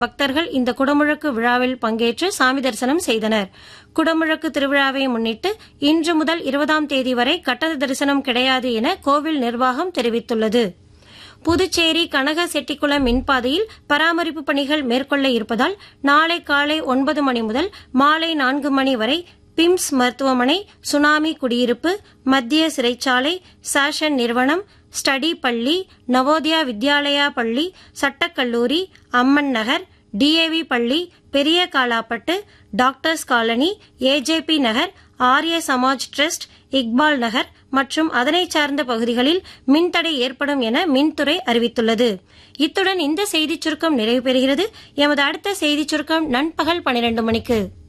பக்தர்கள் இந்த குடமுழக்கு விழாவில் பங்கேற்று சாமி தரிசனம் செய்தனர் குடமுழக்கு திருவிழாவை முன்னிட்டு இன்று முதல் இருபதாம் தேதி வரை கட்டண தரிசனம் கிடையாது என கோவில் நிர்வாகம் தெரிவித்துள்ளது புதுச்சேரி கனக செட்டிக்குளம் மின்பாதையில் பராமரிப்பு பணிகள் மேற்கொள்ள இருப்பதால் நாளை காலை ஒன்பது மணி முதல் மாலை நான்கு மணி வரை பிம்ஸ் மருத்துவமனை சுனாமி குடியிருப்பு மத்திய சிறைச்சாலை சாஷன் நிறுவனம் ஸ்டடி பள்ளி நவோதயா வித்யாலயா பள்ளி சட்டக்கல்லூரி அம்மன் நகர் டிஏவி பள்ளி பெரிய Kalapattu doctors colony AJB Nagar Arya Samaj trust Iqbal நகர் மற்றும் அதனைச் சார்ந்த பகுதிகளில் மின்தடை ஏற்படும் என மின்துறை அறிவித்துள்ளது இத்துடன் இந்த செய்திச் சுருக்கம் நிறைவு பெறுகிறது எமது அடுத்த செய்திச் சுருக்கம் நண்பகல் பனிரெண்டு மணிக்கு